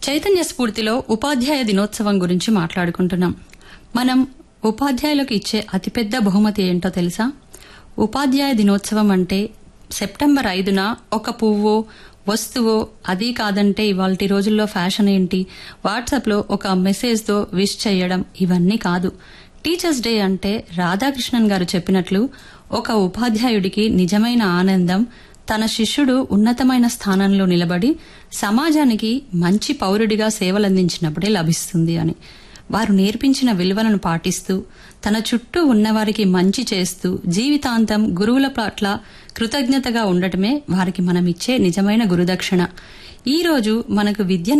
చైతన్య స్ఫూర్తిలో ఉపాధ్యాయ దినోత్సవం గురించి మాట్లాడుకుంటున్నాం మనం ఉపాధ్యాయులకు ఇచ్చే అతిపెద్ద బహుమతి ఏంటో తెలుసా ఉపాధ్యాయ దినోత్సవం అంటే సెప్టెంబర్ ఐదున ఒక పువ్వో వస్తువో అది కాదంటే ఇవాళ రోజుల్లో ఫ్యాషన్ ఏంటి వాట్సాప్లో ఒక మెసేజ్తో విష్ చేయడం ఇవన్నీ కాదు టీచర్స్ డే అంటే రాధాకృష్ణన్ గారు చెప్పినట్లు ఒక ఉపాధ్యాయుడికి నిజమైన ఆనందం తన శిష్యుడు ఉన్నతమైన స్థానంలో నిలబడి సమాజానికి మంచి పౌరుడిగా సేవలందించినప్పుడే లభిస్తుంది అని వారు నేర్పించిన విలువలను పాటిస్తూ తన చుట్టూ ఉన్నవారికి మంచి చేస్తూ జీవితాంతం గురువుల పట్ల కృతజ్ఞతగా ఉండటమే వారికి మనమిచ్చే నిజమైన గురుదక్షిణ ఈ రోజు మనకు విద్య